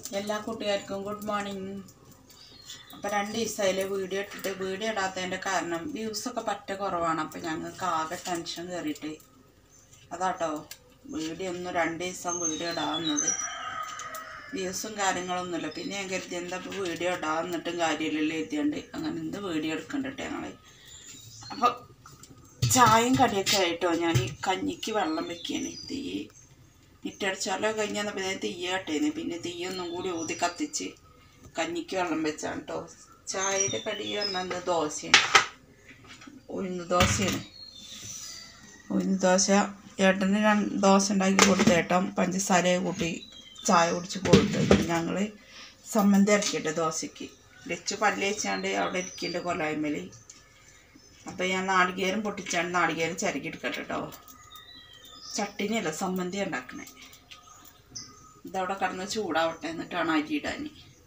എല്ലാ കൂട്ടുകാർക്കും good morning അപ്പോൾ രണ്ട് ദിവസമായില്ലേ വീഡിയോ ഇട്ടിട്ട് വീഡിയോ ഇടാത്തതിൻ്റെ കാരണം വ്യൂസൊക്കെ പറ്റ കുറവാണ് അപ്പോൾ ഞങ്ങൾക്ക് ആകെ ടെൻഷൻ കയറിയിട്ട് അതാട്ടോ വീഡിയോ ഒന്നും രണ്ട് ദിവസം വീഡിയോ ഇടാവുന്നത് വ്യൂസും കാര്യങ്ങളൊന്നുമില്ല പിന്നെ ഞാൻ കരുതി എന്താ ഇപ്പോൾ വീഡിയോ ഇടാന്നിട്ടും കാര്യമില്ലല്ലോ എഴുതിയുണ്ട് അങ്ങനെ എന്ത് വീഡിയോ എടുക്കണ്ടിട്ട് ഞങ്ങൾ അപ്പോൾ ചായയും കടിയൊക്കെ ആയിട്ടോ ഞാൻ ഈ കഞ്ഞിക്ക് വെള്ളം വെക്കുകയാണ് തീ ഇറ്റടിച്ചാലോ കഴിഞ്ഞാൽ പിന്നെ തീ കട്ടേനെ പിന്നെ തീയൊന്നും കൂടി ഊതി കത്തിച്ച് കഞ്ഞിക്ക് വെള്ളം വെച്ചാണ് കേട്ടോ ചായയുടെ കടി പറഞ്ഞാൽ ദോശയാണ് ഉഴുന്ന് ദോശയാണ് ഉഴുന്ന് ദോശ ഏട്ടന് രണ്ട് ദോശ ഉണ്ടാക്കി കൊടുത്ത ഏട്ടൻ പഞ്ചസാരയെ കൂട്ടി ചായ കുടിച്ച് കൊടുത്തു ഞങ്ങൾ സമ്മന്തി ഇറക്കിയിട്ട് ദോശയ്ക്ക് വെച്ച് പല്ല് വെച്ചാണ്ട് അവിടെ ഇരിക്കുന്നുണ്ട് കൊലായ്മൽ അപ്പോൾ ഞാൻ നാളികേരം പൊട്ടിച്ചാണ്ട് നാളികേരം ചിരക്കി എടുക്കട്ടെ കേട്ടോ ചട്ടിനിയല്ല സമ്മന്തി ഉണ്ടാക്കണേ ഇതവിടെ കിടന്ന് ചൂടാവട്ടെ എന്നിട്ടാണ് അരി ഇടാൻ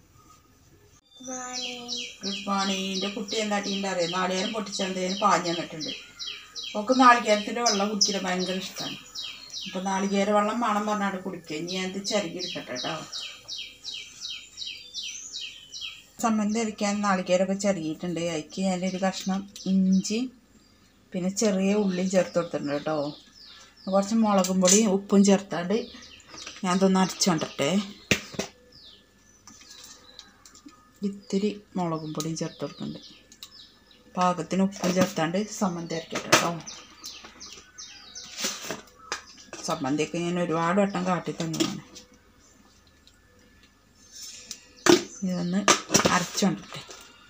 ഗുഡ് മോർണിംഗ് എൻ്റെ കുട്ടി എന്താട്ടിൻ്റെ അറിയാം നാളികേരം പൊട്ടിച്ചാണ്ടേന് പാഞ്ഞ് തന്നിട്ടുണ്ട് ഒക്കെ നാളികേരത്തിൻ്റെ വെള്ളം കുടിക്കുന്നത് ഭയങ്കര ഇഷ്ടമാണ് അപ്പോൾ നാളികേര വെള്ളം വേണം പറഞ്ഞാണ്ട് കുടിക്കുക ഇനി ഞാൻ ഇത് ചിരകി എടുക്കട്ടെ കേട്ടോ സമ്മന്തി അരിക്കാൻ നാളികേരമൊക്കെ ചിരകിയിട്ടുണ്ട് അതിക്ക് ഞാനൊരു കഷ്ണം ഇഞ്ചി പിന്നെ ചെറിയ ഉള്ളിയും ചേർത്ത് കൊടുത്തിട്ടുണ്ട് കേട്ടോ കുറച്ച് മുളകും പൊടിയും ഉപ്പും ചേർത്താണ്ട് ഞാൻ ഇതൊന്ന് അരച്ചുകൊണ്ടിട്ടെ ഇത്തിരി മുളകും പൊടിയും ചേർത്ത് കൊടുക്കുന്നുണ്ട് പാകത്തിന് ഉപ്പും ചേർത്താണ്ട് സമ്മന്തി അരക്കട്ടെ കേട്ടോ സമ്മന്തിയൊക്കെ ഞാൻ ഒരുപാട് വട്ടം കാട്ടി തന്നതാണ് ഇതൊന്ന് അരച്ചുകൊണ്ടിട്ടെ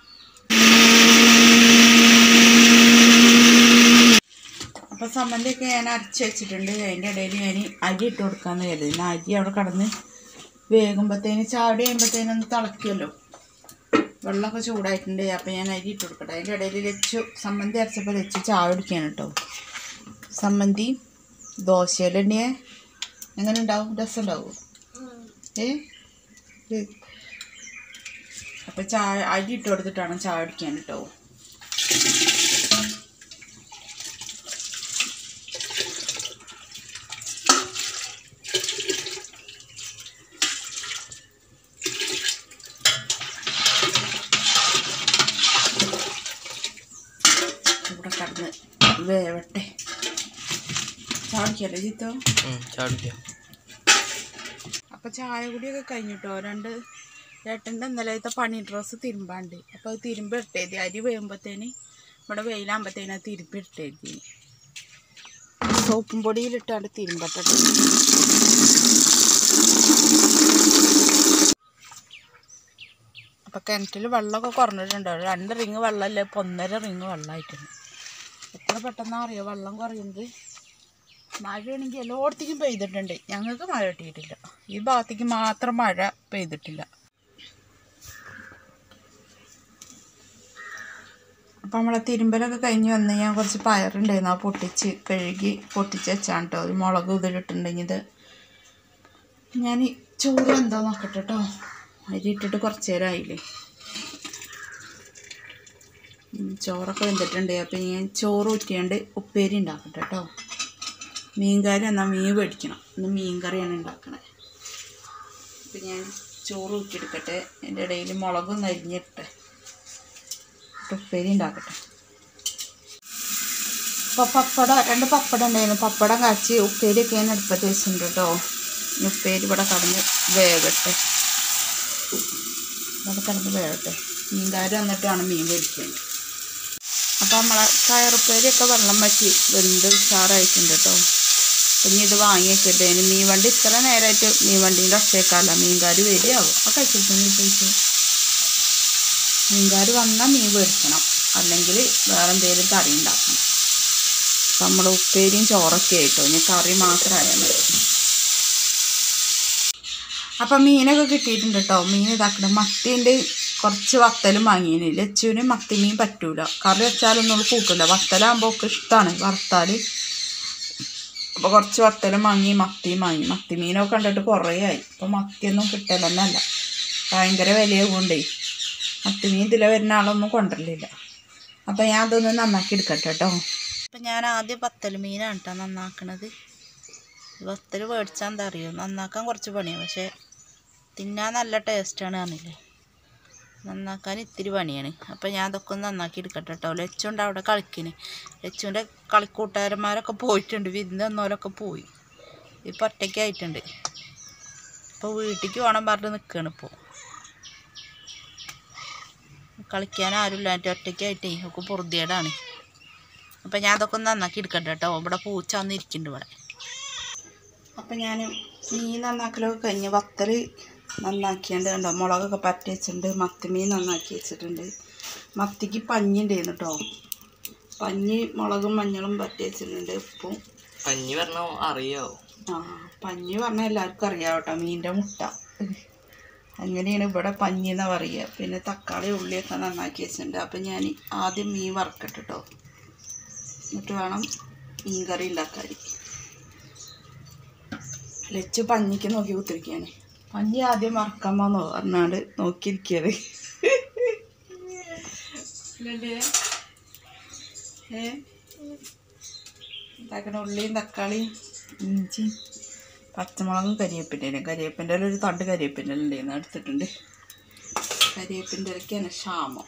അപ്പോൾ സമ്മന്തിയൊക്കെ ഞാൻ അരച്ച് വെച്ചിട്ടുണ്ട് അതിൻ്റെ ഇടയിൽ ഞാൻ അരി ഇട്ട് കൊടുക്കാമെന്ന് കരുതി ഇന്ന് അരി അവിടെ കടന്ന് വേകുമ്പോഴത്തേന് ചാടി കഴിയുമ്പോഴത്തേനും ഒന്ന് തിളക്കുമല്ലോ വെള്ളമൊക്കെ ചൂടായിട്ടുണ്ട് അപ്പോൾ ഞാൻ അരി ഇട്ട് കൊടുക്കട്ടെ അതിൻ്റെ ഇടയിൽ ലച്ചു സമ്മന്തി അരച്ചപ്പോൾ ലച്ചു ചായ കുടിക്കുകയാണ് കേട്ടോ സമ്മന്തി ദോശയിലെണ്ണിയെ എങ്ങനെ ഉണ്ടാവും രസം ഉണ്ടാവും ഏ അപ്പം ചായ അരി ഇട്ട് കൊടുത്തിട്ടാണ് ചായ കുടിക്കാൻ കേട്ടോ ഇവിടെ കടന്ന് വേവട്ടെ ചാടിക്കല്ലേ ജിത്തോ ചാടിക്കാം അപ്പോൾ ചായ കുടിയൊക്കെ കഴിഞ്ഞിട്ടോ രണ്ട് ഏട്ടൻ്റെ ഇന്നലത്തെ പണി ഡ്രസ്സ് തിരുമ്പാണ്ട് അപ്പോൾ അത് തിരുമ്പി ഇട്ടേതി അരി വേകുമ്പോഴത്തേന് ഇവിടെ വെയിലാകുമ്പോഴത്തേന് അത് തിരുമ്പി ഇട്ടേതി സോപ്പും പൊടിയിലിട്ടാണ്ട് തിരുമ്പട്ടെ അപ്പോൾ കിണറ്റിൽ വെള്ളമൊക്കെ കുറഞ്ഞിട്ടുണ്ടോ രണ്ട് റിങ് വെള്ളമല്ലേ ഇപ്പോൾ ഒന്നര റിങ് വെള്ളമായിട്ടുണ്ട് എത്ര പെട്ടെന്നാണ് അറിയോ വെള്ളം കുറയുന്നത് മഴയാണെങ്കിൽ എല്ലായിടത്തേക്കും പെയ്തിട്ടുണ്ട് ഞങ്ങൾക്ക് മഴ കിട്ടിയിട്ടില്ല ഈ ഭാഗത്തേക്ക് മാത്രം മഴ പെയ്തിട്ടില്ല അപ്പം നമ്മളെ തിരുമ്പലൊക്കെ കഴിഞ്ഞ് വന്ന് ഞാൻ കുറച്ച് പയറുണ്ടായിരുന്നു ആ പൊട്ടിച്ച് കഴുകി പൊട്ടിച്ച് വെച്ചാണ് കേട്ടോ ഒരു മുളക് ഇതിലിട്ടുണ്ടെങ്കിൽ ഇത് ഞാൻ ഈ ചോറ് എന്താ നോക്കട്ടെ കേട്ടോ അരി ഇട്ടിട്ട് കുറച്ച് നേരം ആയില്ലേ ഉം, ചോറൊക്കെ വെന്തിട്ടുണ്ട് അപ്പം ഞാൻ ചോറ് ഊറ്റിയാണ്ട് ഉപ്പേരി ഉണ്ടാക്കട്ടെ കേട്ടോ മീൻകറി എന്നാൽ മീൻ മേടിക്കണം ഇന്ന് മീൻ കറിയാണ് ഉണ്ടാക്കണത് അപ്പം ഞാൻ ചോറ് ഊറ്റിയെടുക്കട്ടെ എൻ്റെ ഇടയിൽ മുളകൊന്ന് അരിഞ്ഞിട്ടെ ഉപ്പേരി ഉണ്ടാക്കട്ടെ അപ്പോൾ പപ്പടം രണ്ട് പപ്പടം ഉണ്ടായിരുന്നു പപ്പടം കാച്ചി ഉപ്പേരിയൊക്കെ ഞാൻ അടുപ്പത്ത് വെച്ചിട്ടുണ്ട് കേട്ടോ ഇനി ഉപ്പേരി ഇവിടെ കടന്ന് വേവട്ടെ ഇവിടെ കിടന്ന് വേവട്ടെ മീൻകാർ വന്നിട്ടാണ് മീൻ മേടിക്കുന്നത് അപ്പോൾ നമ്മളെ കയറുപ്പേരിയൊക്കെ വെള്ളം വറ്റി വെന്ത് ഉഷാറായിട്ടുണ്ട് കേട്ടോ അപ്പം ഇനി ഇത് വാങ്ങി വെക്കട്ടെ ഇനി മീൻ വണ്ടി ഇത്ര നേരമായിട്ട് മീൻ വണ്ടീൻ്റെ ഒച്ചയേക്കാല്ല മീൻകാർ വരികയാവും ആ കഴിച്ചിട്ട് ചോദിച്ചു മീൻകാർ വന്നാൽ മീൻ മേടിക്കണം അല്ലെങ്കിൽ വേറെ എന്തെങ്കിലും കറി ഉണ്ടാക്കണം അപ്പം നമ്മൾ ഉപ്പേരിയും ചോറൊക്കെ ആയിട്ടോ ഇനി കറി മാത്രമായാൽ മതി അപ്പം മീനൊക്കെ കിട്ടിയിട്ടുണ്ട് കേട്ടോ മീൻ ഇതാക്കണം മത്തിൻ്റെ കുറച്ച് വത്തലും വാങ്ങിയിന് ലച്ചുവിന് മത്തി മീൻ പറ്റൂല കറി വെച്ചാലൊന്നും കൂട്ടില്ല വത്തലാകുമ്പോൾ ഒക്കെ ഇഷ്ടമാണ് വറുത്താൽ അപ്പോൾ കുറച്ച് വത്തലും വാങ്ങി മത്തിയും വാങ്ങി മത്തി മീനൊക്കെ കണ്ടിട്ട് കുറേ ആയി അപ്പോൾ മത്തിയൊന്നും കിട്ടൽ തന്നെ അല്ല ഭയങ്കര വിലയാകൊണ്ടേ മത്തി മീൻ ഇതിലെ വരുന്ന ആളൊന്നും കൊണ്ടുവരലില്ല അപ്പോൾ ഞാൻ അതൊന്ന് നന്നാക്കി എടുക്കട്ടെ കേട്ടോ അപ്പം ഞാൻ ആദ്യം പത്തൽ മീനാണ് കേട്ടോ നന്നാക്കണത് വത്തൽ മേടിച്ചാൽ എന്താ അറിയോ നന്നാക്കാൻ കുറച്ച് പണിയാണ് പക്ഷേ തിന്നാൻ നല്ല ടേസ്റ്റാണ് പറഞ്ഞില്ലേ നന്നാക്കാൻ ഇത്തിരി പണിയാണ് അപ്പം ഞാൻ അതൊക്കെ ഒന്ന് നന്നാക്കി എടുക്കട്ടെ കേട്ടോ ലച്ചുണ്ട് അവിടെ കളിക്കിന് ലച്ചുവിൻ്റെ കളിക്കൂട്ടുകാരന്മാരൊക്കെ പോയിട്ടുണ്ട് വിരുന്ന് വന്നവരൊക്കെ പോയി ഇപ്പം ഒറ്റയ്ക്കായിട്ടുണ്ട് ഇപ്പോൾ വീട്ടിലേക്ക് വേണം പറഞ്ഞ് നിൽക്കുകയാണ് ഇപ്പോൾ കളിക്കാൻ ആരുമില്ലാണ്ട് ഒറ്റയ്ക്കായിട്ടേ ഒക്കെ പൊറുതിയേടാണ് അപ്പം ഞാൻ അതൊക്കെ ഒന്ന് നന്നാക്കി എടുക്കട്ടെ കേട്ടോ ഇവിടെ പൂച്ച വന്നിരിക്കുന്നുണ്ട് ഇവിടെ അപ്പം ഞാൻ മീൻ നന്നാക്കലൊക്കെ കഴിഞ്ഞ് വത്തൽ നന്നാക്കിയാണ്ട് കണ്ടോ മുളകൊക്കെ പറ്റി വെച്ചിട്ടുണ്ട് മത്തി മീൻ നന്നാക്കി വെച്ചിട്ടുണ്ട് മത്തിക്ക് പഞ്ഞി ഉണ്ടായിരുന്നു കേട്ടോ പഞ്ഞി മുളകും മഞ്ഞളും പറ്റി വെച്ചിട്ടുണ്ട് ഉപ്പും പഞ്ഞി പറഞ്ഞ അറിയോ ആ പഞ്ഞി പറഞ്ഞാൽ എല്ലാവർക്കും അറിയാം കേട്ടോ മീനിൻ്റെ മുട്ട അങ്ങനെയാണ് ഇവിടെ പഞ്ഞി എന്നാ പറയുക പിന്നെ തക്കാളി ഉള്ളിയൊക്കെ നന്നാക്കി വെച്ചിട്ടുണ്ട് അപ്പം ഞാൻ ആദ്യം മീൻ വറക്കട്ടെ കേട്ടോ എന്നിട്ട് വേണം മീൻ കറി ഉണ്ടാക്കാൻ ലച്ച് പഞ്ഞിക്ക് നോക്കി കുത്തിരിക്കുകയാണ് പഞ്ഞി ആദ്യം വറക്കാമെന്നോ പറഞ്ഞാണ്ട് നോക്കിയിരിക്കത് ഏ ഇതാക്കണ ഉള്ളിയും തക്കാളിയും ഇഞ്ചിയും പച്ചമുളകും കരിവേപ്പിൻ്റെ കരിവേപ്പിൻ്റെ ഒരു തണ്ട് കരിവേപ്പിൻ്റെ ഉണ്ടായിരുന്നു എടുത്തിട്ടുണ്ട് കരിവേപ്പിൻ്റെ ഇലക്കാണ് ക്ഷാമം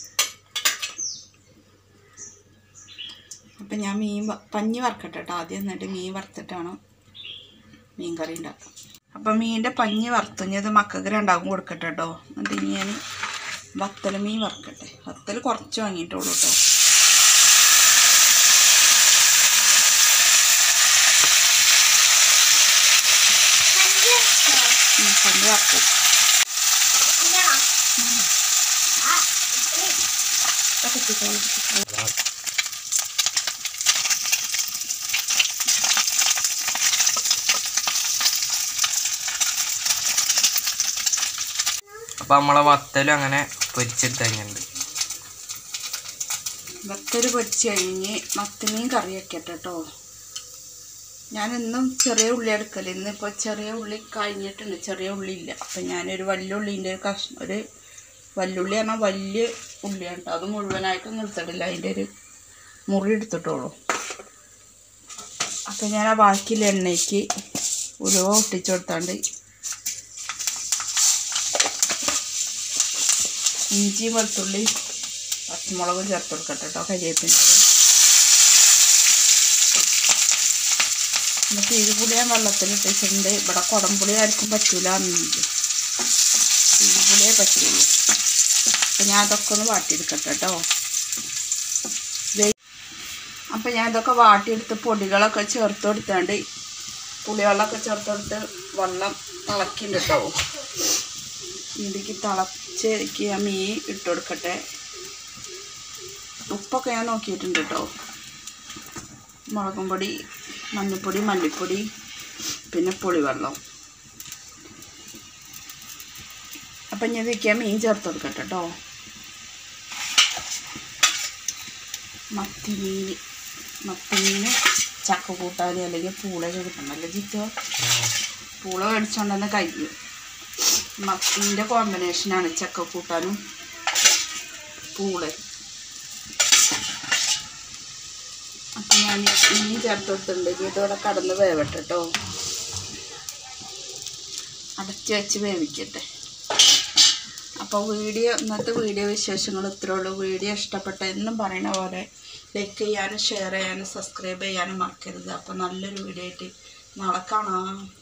അപ്പം ഞാൻ മീൻ വ- പഞ്ഞി വറക്കട്ടെ കേട്ടോ ആദ്യം എന്നിട്ട് മീൻ വറുത്തിട്ടാണ് മീൻ കറി ഉണ്ടാക്കാം അപ്പം മീനിൻ്റെ പഞ്ഞി വറുത്തു ഇനി അത് മക്കൾക്ക് രണ്ടാക്കും കൊടുക്കട്ടെ കേട്ടോ എന്നിട്ട് ഇനി ഞാൻ വത്തൽ മീൻ വറക്കട്ടെ വത്തൽ കുറച്ച് വാങ്ങിയിട്ടുള്ളൂ കേട്ടോ ഉം, പഞ്ഞി വറുത്തു ഇതൊക്കെ ഇട്ടിട്ടോളൂ, ഇട്ടിട്ടോളൂ. അപ്പൊ നമ്മളെ വത്തലും അങ്ങനെ പൊരിച്ചെടുത്ത് കഴിഞ്ഞിട്ടുണ്ട് വത്തൽ പൊരിച്ച് കഴിഞ്ഞ് മത്തമീൻ കറി വെക്കട്ടെ കേട്ടോ ഞാൻ എന്നും ചെറിയ ഉള്ളി എടുക്കല് ഇന്നിപ്പോൾ ചെറിയ ഉള്ളി കഴിഞ്ഞിട്ടുണ്ട് ചെറിയ ഉള്ളി ഇല്ല അപ്പം ഞാനൊരു വലിയ ഉള്ളീൻ്റെ ഒരു കഷ്ണം ഒരു വല്ലുള്ളി പറഞ്ഞാൽ വലിയ ഉള്ളിയാണ് കേട്ടോ അത് മുഴുവനായിട്ടൊന്നും എടുത്തിട്ടില്ല അതിൻ്റെ ഒരു മുറി എടുത്തിട്ടുള്ളൂ അപ്പം ഞാൻ ആ ബാക്കിയുള്ള എണ്ണയ്ക്ക് ഉലുവ ഒട്ടിച്ചു കൊടുത്താണ്ട് ഇഞ്ചി വെളുത്തുള്ളി പച്ചമുളകും ചേർത്ത് കൊടുക്കട്ടെ കേട്ടോ കരിവേപ്പിൻ്റെ എന്നിട്ട് ഇരുപുളി ഞാൻ വെള്ളത്തിൽ ഇട്ടിട്ടുണ്ട് ഇവിടെ കുടംപുളി ആർക്കും പറ്റൂല എന്നില്ല ഇരുപുളിയേ പറ്റുള്ളൂ അപ്പം ഞാൻ അതൊക്കെ ഒന്ന് വാട്ടിയെടുക്കട്ടെ കേട്ടോ അപ്പം ഞാൻ ഇതൊക്കെ വാട്ടിയെടുത്ത് പൊടികളൊക്കെ ചേർത്ത് കൊടുത്താണ്ട് പുളിവെള്ളമൊക്കെ ചേർത്ത് കൊടുത്ത് വെള്ളം തിളക്കിണ്ട് കേട്ടോ ഇതിലേക്ക് തിളച്ച് ഞാൻ മീൻ ഇട്ട് കൊടുക്കട്ടെ ഉപ്പൊക്കെ ഞാൻ നോക്കിയിട്ടുണ്ട് കേട്ടോ മുളകും പൊടി മഞ്ഞൾപ്പൊടി മല്ലിപ്പൊടി പിന്നെ പുളിവെള്ളം അപ്പം ഞാൻ ഇതിലേക്ക് മീൻ ചേർത്ത് കൊടുക്കട്ടെ കേട്ടോ മത്തി മീൻ മത്തി മീൻ ചക്ക കൂട്ടാൻ അല്ലെങ്കിൽ പൂളയൊക്കെ കിട്ടണമല്ലോ ജിത്തോ പൂള മേടിച്ചോണ്ടെന്ന് കഴിയും മത്തീൻ്റെ കോമ്പിനേഷനാണ് ചക്ക കൂട്ടാനും പൂള് അപ്പം ഞാൻ മീൻ ചേർത്ത് കൊടുത്തിട്ടുണ്ടെങ്കിൽ ഇതോടെ കടന്ന് വേവട്ടെ കേട്ടോ അടച്ച് വെച്ച് വേവിക്കട്ടെ അപ്പോൾ വീഡിയോ ഇന്നത്തെ വീഡിയോ വിശേഷങ്ങൾ ഇത്രേ ഉള്ളൂ വീഡിയോ ഇഷ്ടപ്പെട്ട എന്നും പറയുന്ന പോലെ ലൈക്ക് ചെയ്യാനും ഷെയർ ചെയ്യാനും സബ്സ്ക്രൈബ് ചെയ്യാനും മറക്കരുത് അപ്പോൾ നല്ലൊരു വീഡിയോ ആയിട്ട് നാളെ കാണാം